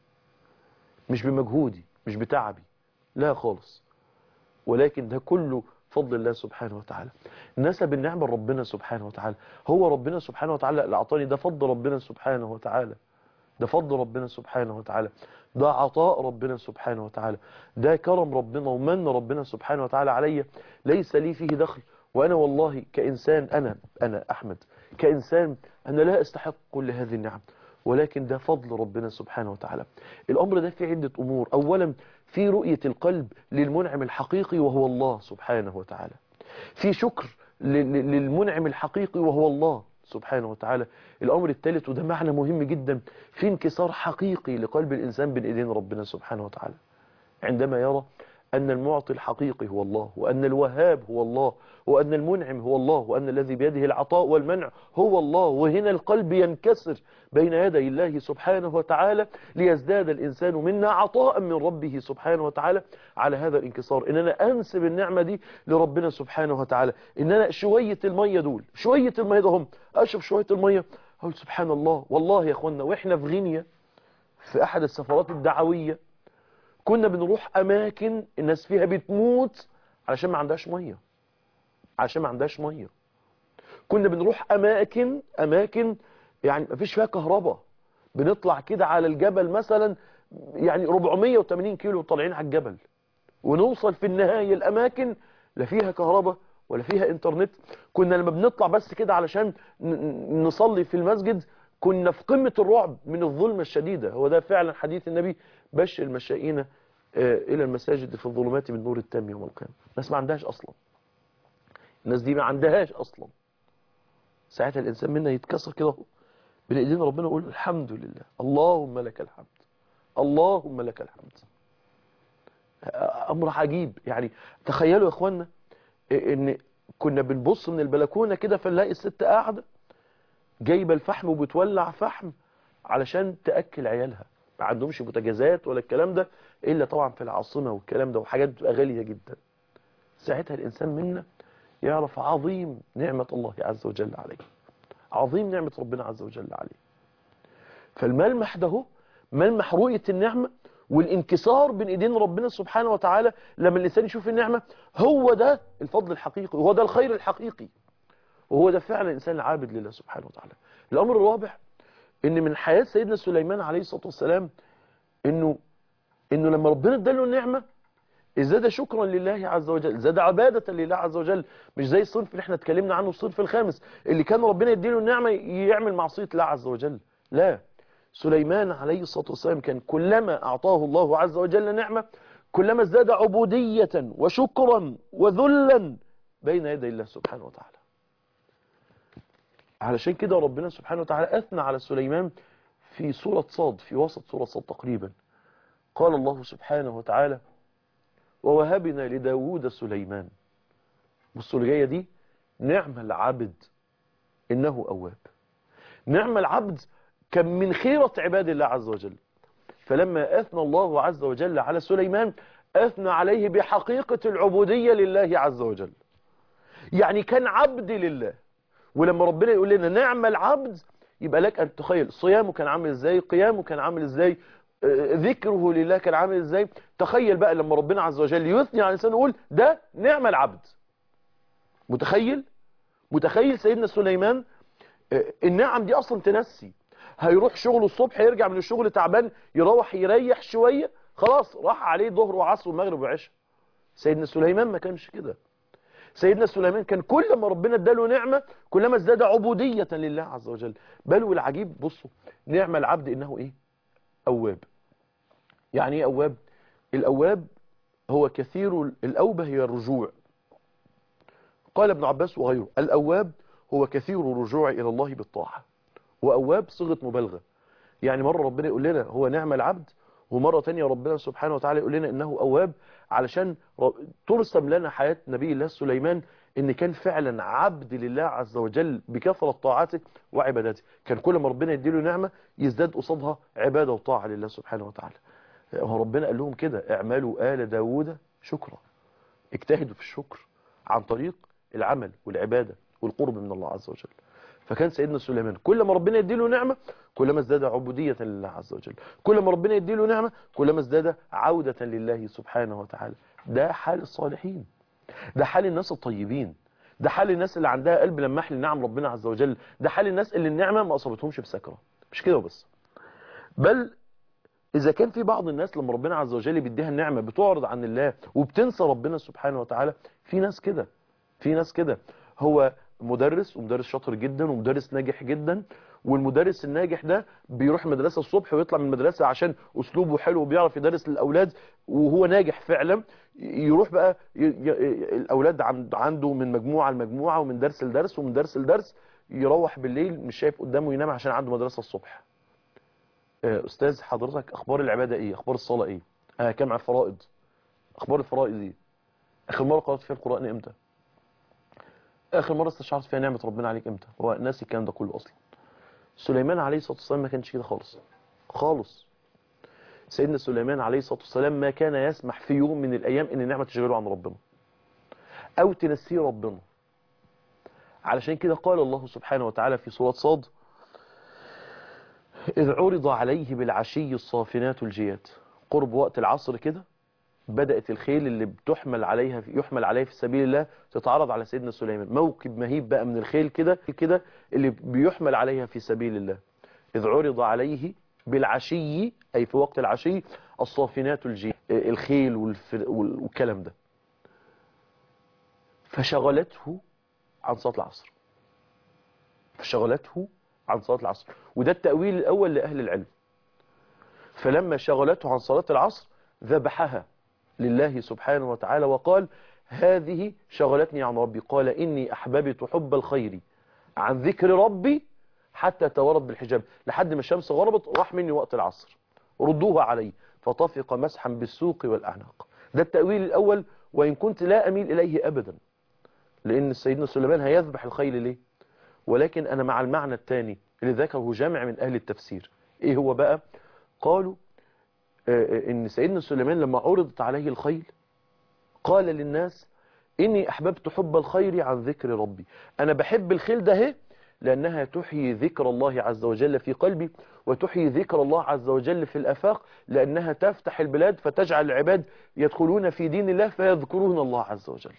S2: مش بمجهودي مش بتعبي لا خالص ولكن ده كله فضل الله سبحانه وتعالى نسب النعمة لربنا سبحانه وتعالى هو ربنا سبحانه وتعالى اللي أعطاني ده فضل ربنا سبحانه وتعالى ده فضل ربنا سبحانه وتعالى ده عطاء ربنا سبحانه وتعالى ده كرم ربنا ومن ربنا سبحانه وتعالى علي ليس لي فيه دخل وأنا والله كإنسان أنا أنا أحمد كإنسان أنا لا أستحق كل هذه النعم ولكن ده فضل ربنا سبحانه وتعالى الأمر ده في عدة أمور أولا في رؤية القلب للمنعم الحقيقي وهو الله سبحانه وتعالى في شكر للمنعم الحقيقي وهو الله سبحانه وتعالى الأمر الثالث وده معنى مهم جدا في انكسار حقيقي لقلب الإنسان بين إيدين ربنا سبحانه وتعالى عندما يرى أن المعطي الحقيقي هو الله وأن الوهاب هو الله وأن المنعم هو الله وأن الذي بيده العطاء والمنع هو الله وهنا القلب ينكسر بين يدي الله سبحانه وتعالى ليزداد الإنسان منا عطاء من ربه سبحانه وتعالى على هذا الانكسار إن أنا أنسب النعمة دي لربنا سبحانه وتعالى إن أنا شوية المية دول شوية المية ده هم أشرب شوية المية أقول سبحان الله والله يا أخوانا وإحنا في غينيا في أحد السفرات الدعوية كنا بنروح أماكن الناس فيها بتموت علشان ما عندهاش مية علشان ما عندهاش مية كنا بنروح أماكن أماكن يعني ما فيش فيها كهرباء بنطلع كده على الجبل مثلا يعني 480 كيلو طالعين على الجبل ونوصل في النهاية الأماكن لا فيها كهرباء ولا فيها انترنت كنا لما بنطلع بس كده علشان نصلي في المسجد كنا في قمة الرعب من الظلمة الشديدة هو ده فعلا حديث النبي بشر المشائين إلى المساجد في الظلمات من نور التام يوم القيامة الناس ما عندهاش أصلا الناس دي ما عندهاش أصلا ساعتها الإنسان منا يتكسر كده بين ايدين ربنا يقول الحمد لله اللهم لك الحمد اللهم لك الحمد أمر عجيب يعني تخيلوا يا إخوانا إن كنا بنبص من البلكونة كده فنلاقي الست قاعدة جايبة الفحم وبتولع فحم علشان تأكل عيالها ما عندهمش بوتاجازات ولا الكلام ده إلا طبعا في العاصمة والكلام ده وحاجات بتبقى غالية جدا ساعتها الإنسان منا يعرف عظيم نعمة الله عز وجل عليه عظيم نعمة ربنا عز وجل عليه فالملمح ده هو ملمح رؤية النعمة والانكسار بين ايدين ربنا سبحانه وتعالى لما الإنسان يشوف النعمة هو ده الفضل الحقيقي وهو ده الخير الحقيقي وهو ده فعلا الإنسان العابد لله سبحانه وتعالى الأمر الرابع ان من حياة سيدنا سليمان عليه الصلاة والسلام انه انه لما ربنا اداله النعمة ازداد شكرا لله عز وجل زاد عبادة لله عز وجل مش زي الصنف اللي احنا اتكلمنا عنه الصنف الخامس اللي كان ربنا يديله النعمة يعمل معصية الله عز وجل لا سليمان عليه الصلاة والسلام كان كلما أعطاه الله عز وجل نعمة كلما ازداد عبودية وشكرا وذلا بين يدي الله سبحانه وتعالى علشان كده ربنا سبحانه وتعالى أثنى على سليمان في سورة صاد في وسط سورة صاد تقريبا قال الله سبحانه وتعالى ووهبنا لداود سليمان بصوا الجاية دي نعم العبد إنه أواب نعم العبد كان من خيرة عباد الله عز وجل فلما أثنى الله عز وجل على سليمان أثنى عليه بحقيقة العبودية لله عز وجل يعني كان عبد لله ولما ربنا يقول لنا نعم العبد يبقى لك أن تخيل صيامه كان عامل ازاي قيامه كان عامل ازاي ذكره لله كان عامل ازاي تخيل بقى لما ربنا عز وجل يثني على الإنسان يقول ده نعم العبد متخيل متخيل سيدنا سليمان النعم دي أصلا تنسي هيروح شغله الصبح يرجع من الشغل تعبان يروح يريح شوية خلاص راح عليه ظهر وعصر ومغرب وعشاء سيدنا سليمان ما كانش كده سيدنا سليمان كان كل ما ربنا اداله نعمة كلما ازداد عبودية لله عز وجل بل والعجيب بصوا نعمة العبد انه ايه اواب يعني ايه اواب الاواب هو كثير الاوبة هي الرجوع قال ابن عباس وغيره الاواب هو كثير الرجوع الى الله بالطاعة وأواب صيغة مبالغة يعني مرة ربنا يقول لنا هو نعم العبد ومرة تانية ربنا سبحانه وتعالى يقول لنا إنه أواب علشان ترسم لنا حياة نبي الله سليمان إن كان فعلا عبد لله عز وجل بكثرة طاعته وعباداته كان كل ما ربنا يديله نعمة يزداد قصادها عبادة وطاعة لله سبحانه وتعالى هو ربنا قال لهم كده اعملوا آل داود شكرا اجتهدوا في الشكر عن طريق العمل والعبادة والقرب من الله عز وجل فكان سيدنا سليمان كل ما ربنا يديله نعمة كلما ازداد عبودية لله عز وجل كل ما ربنا يديله نعمة كلما ازداد عودة لله سبحانه وتعالى ده حال الصالحين ده حال الناس الطيبين ده حال الناس اللي عندها قلب لمح لنعم ربنا عز وجل ده حال الناس اللي النعمة ما أصابتهمش بسكرة مش كده وبس بل إذا كان في بعض الناس لما ربنا عز وجل بيديها النعمة بتعرض عن الله وبتنسى ربنا سبحانه وتعالى في ناس كده في ناس كده هو مدرس ومدرس شاطر جدا ومدرس ناجح جدا والمدرس الناجح ده بيروح المدرسة الصبح ويطلع من المدرسة عشان أسلوبه حلو وبيعرف يدرس للأولاد وهو ناجح فعلا يروح بقى ي... ي... الأولاد عند... عنده من مجموعة لمجموعة ومن درس لدرس ومن درس لدرس يروح بالليل مش شايف قدامه ينام عشان عنده مدرسة الصبح أستاذ حضرتك أخبار العبادة إيه أخبار الصلاة إيه آه كم على الفرائض أخبار الفرائض إيه آخر مرة قرأت فيها القرآن إمتى آخر مرة استشعرت فيها نعمة ربنا عليك إمتى هو ناسي الكلام ده كله أصلا سليمان عليه الصلاة والسلام ما كانش كده خالص خالص سيدنا سليمان عليه الصلاة والسلام ما كان يسمح في يوم من الأيام إن النعمة تشغله عن ربنا أو تنسيه ربنا علشان كده قال الله سبحانه وتعالى في سورة صاد إذ عرض عليه بالعشي الصافنات الجيات قرب وقت العصر كده بدأت الخيل اللي بتحمل عليها في يحمل عليها في سبيل الله تتعرض على سيدنا سليمان موكب مهيب بقى من الخيل كده كده اللي بيحمل عليها في سبيل الله إذ عرض عليه بالعشي أي في وقت العشي الصافنات الجيات الخيل والكلام ده فشغلته عن صلاة العصر فشغلته عن صلاة العصر وده التأويل الأول لأهل العلم فلما شغلته عن صلاة العصر ذبحها لله سبحانه وتعالى وقال هذه شغلتني عن ربي قال إني أحببت حب الخير عن ذكر ربي حتى تورط بالحجاب لحد ما الشمس غربت راح مني وقت العصر ردوها علي فطفق مسحا بالسوق والأعناق ده التأويل الأول وإن كنت لا أميل إليه أبدا لأن سيدنا سليمان هيذبح الخيل ليه ولكن أنا مع المعنى الثاني اللي ذكره جامع من أهل التفسير إيه هو بقى قالوا ان سيدنا سليمان لما عرضت عليه الخيل قال للناس اني احببت حب الخير عن ذكر ربي انا بحب الخيل ده هي لانها تحيي ذكر الله عز وجل في قلبي وتحيي ذكر الله عز وجل في الافاق لانها تفتح البلاد فتجعل العباد يدخلون في دين الله فيذكرون الله عز وجل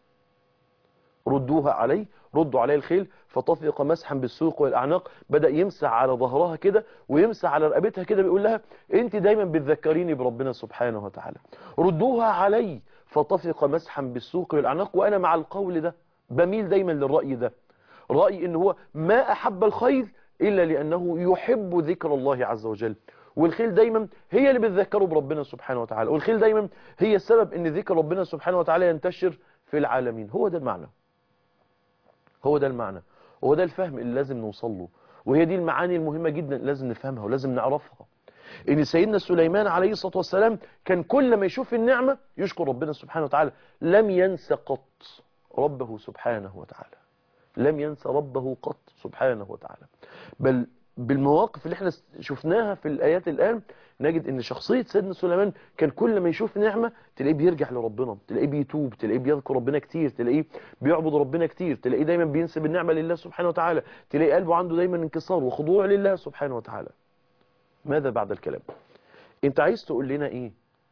S2: ردوها عليه ردوا عليه الخيل فطفق مسحا بالسوق والأعناق بدأ يمسح على ظهرها كده ويمسح على رقبتها كده بيقول لها انت دايما بتذكريني بربنا سبحانه وتعالى ردوها علي فطفق مسحا بالسوق والأعناق وأنا مع القول ده بميل دايما للرأي ده رأي ان هو ما أحب الخير إلا لأنه يحب ذكر الله عز وجل والخيل دايما هي اللي بتذكره بربنا سبحانه وتعالى والخيل دايما هي السبب ان ذكر ربنا سبحانه وتعالى ينتشر في العالمين هو ده المعنى هو ده المعنى وهو ده الفهم اللي لازم نوصل له وهي دي المعاني المهمة جدا لازم نفهمها ولازم نعرفها ان سيدنا سليمان عليه الصلاة والسلام كان كل ما يشوف النعمة يشكر ربنا سبحانه وتعالى لم ينسى قط ربه سبحانه وتعالى لم ينسى ربه قط سبحانه وتعالى بل بالمواقف اللي احنا شفناها في الآيات الآن نجد ان شخصية سيدنا سليمان كان كل ما يشوف نعمة تلاقيه بيرجع لربنا تلاقيه بيتوب تلاقيه بيذكر ربنا كتير تلاقيه بيعبد ربنا كتير تلاقيه دايما بينسب النعمة لله سبحانه وتعالى تلاقيه قلبه عنده دايما انكسار وخضوع لله سبحانه وتعالى ماذا بعد الكلام انت عايز تقول لنا ايه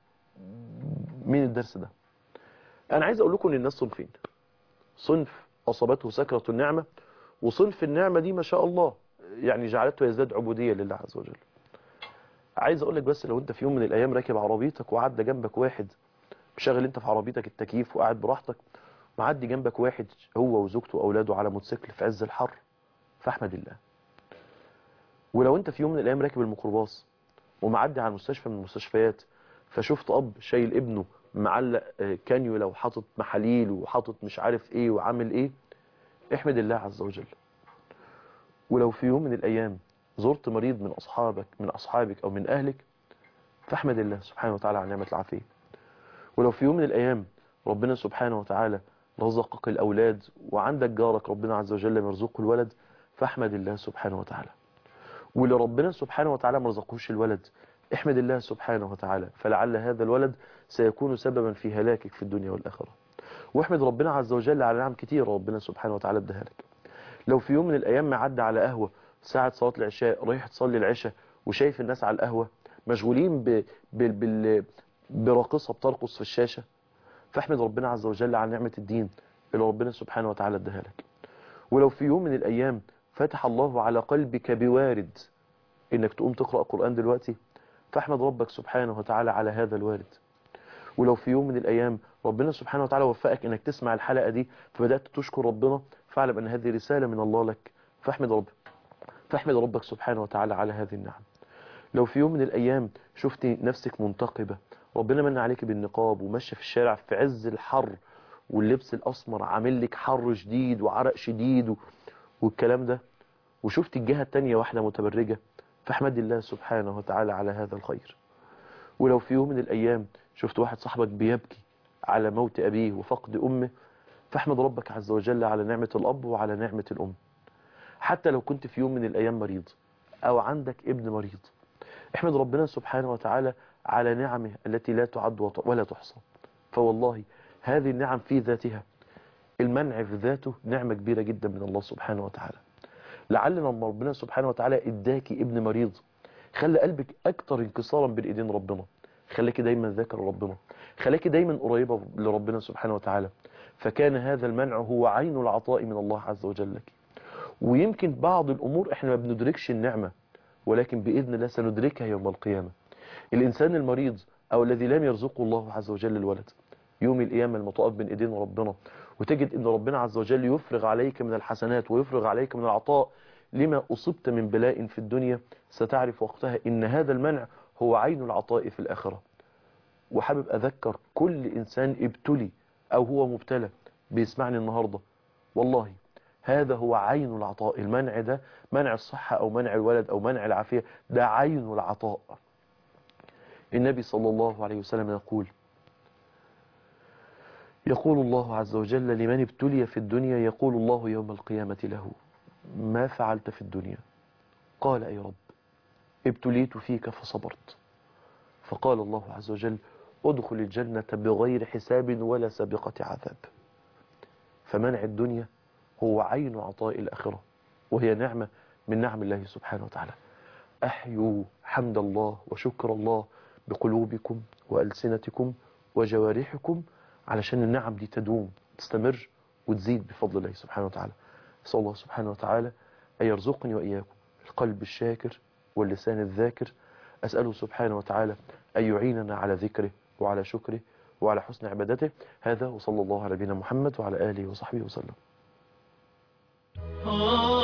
S2: من الدرس ده انا عايز اقول لكم ان الناس صنفين صنف اصابته سكرة النعمة وصنف النعمة دي ما شاء الله يعني جعلته يزداد عبودية لله عز وجل عايز اقول لك بس لو انت في يوم من الايام راكب عربيتك وعدى جنبك واحد مشغل انت في عربيتك التكييف وقاعد براحتك معدي جنبك واحد هو وزوجته واولاده على موتوسيكل في عز الحر فاحمد الله ولو انت في يوم من الايام راكب الميكروباص ومعدي على مستشفى من المستشفيات فشفت اب شايل ابنه معلق كانيولا وحاطط محاليل وحاطط مش عارف ايه وعامل ايه احمد الله عز وجل ولو في يوم من الايام زرت مريض من أصحابك من أصحابك أو من أهلك فاحمد الله سبحانه وتعالى على نعمة العافية ولو في يوم من الأيام ربنا سبحانه وتعالى رزقك الأولاد وعندك جارك ربنا عز وجل يرزقه الولد فاحمد الله سبحانه وتعالى ولو ربنا سبحانه وتعالى ما رزقهوش الولد احمد الله سبحانه وتعالى فلعل هذا الولد سيكون سببا في هلاكك في الدنيا والآخرة واحمد ربنا عز وجل على نعم كتير ربنا سبحانه وتعالى اداها لك لو في يوم من الأيام ما عدى على قهوة ساعة صلاة العشاء رايح تصلي العشاء وشايف الناس على القهوة مشغولين ب... بال... بال... براقصة بترقص في الشاشة فاحمد ربنا عز وجل على نعمة الدين اللي ربنا سبحانه وتعالى اداها لك ولو في يوم من الأيام فتح الله على قلبك بوارد انك تقوم تقرأ قرآن دلوقتي فاحمد ربك سبحانه وتعالى على هذا الوارد ولو في يوم من الأيام ربنا سبحانه وتعالى وفقك انك تسمع الحلقة دي فبدأت تشكر ربنا فاعلم ان هذه رسالة من الله لك فاحمد ربك فاحمد ربك سبحانه وتعالى على هذه النعم لو في يوم من الأيام شفتي نفسك منتقبة ربنا من عليك بالنقاب وماشية في الشارع في عز الحر واللبس الأسمر عامل لك حر شديد وعرق شديد و... والكلام ده وشفت الجهة التانية واحدة متبرجة فاحمد الله سبحانه وتعالى على هذا الخير ولو في يوم من الأيام شفت واحد صاحبك بيبكي على موت أبيه وفقد أمه فاحمد ربك عز وجل على نعمة الأب وعلى نعمة الأم حتى لو كنت في يوم من الأيام مريض أو عندك ابن مريض احمد ربنا سبحانه وتعالى على نعمه التي لا تعد وط- ولا تحصى فوالله هذه النعم في ذاتها المنع في ذاته نعمة كبيرة جدا من الله سبحانه وتعالى لعل لما ربنا سبحانه وتعالى اداكي ابن مريض خلى قلبك اكتر انكسارا بين ايدين ربنا خلاكي دايما ذاكر ربنا خلاكي دايما قريبة لربنا سبحانه وتعالى فكان هذا المنع هو عين العطاء من الله عز وجل لك ويمكن بعض الامور احنا ما بندركش النعمة ولكن بإذن الله سندركها يوم القيامة الإنسان المريض أو الذي لم يرزقه الله عز وجل الولد يوم القيامة المطاقف بين إيدين ربنا وتجد أن ربنا عز وجل يفرغ عليك من الحسنات ويفرغ عليك من العطاء لما أصبت من بلاء في الدنيا ستعرف وقتها إن هذا المنع هو عين العطاء في الآخرة وحابب أذكر كل إنسان ابتلي أو هو مبتلى بيسمعني النهاردة والله هذا هو عين العطاء المنع ده منع الصحة أو منع الولد أو منع العافية ده عين العطاء النبي صلى الله عليه وسلم يقول يقول الله عز وجل لمن ابتلي في الدنيا يقول الله يوم القيامة له ما فعلت في الدنيا قال أي رب ابتليت فيك فصبرت فقال الله عز وجل ادخل الجنة بغير حساب ولا سابقة عذاب فمنع الدنيا هو عين عطاء الآخرة وهي نعمة من نعم الله سبحانه وتعالى أحيوا حمد الله وشكر الله بقلوبكم وألسنتكم وجوارحكم علشان النعم دي تدوم تستمر وتزيد بفضل الله سبحانه وتعالى أسأل الله سبحانه وتعالى أن يرزقني وإياكم القلب الشاكر واللسان الذاكر أسأله سبحانه وتعالى أن يعيننا على ذكره وعلى شكره وعلى حسن عبادته هذا وصلى الله على نبينا محمد وعلى آله وصحبه وسلم
S1: Oh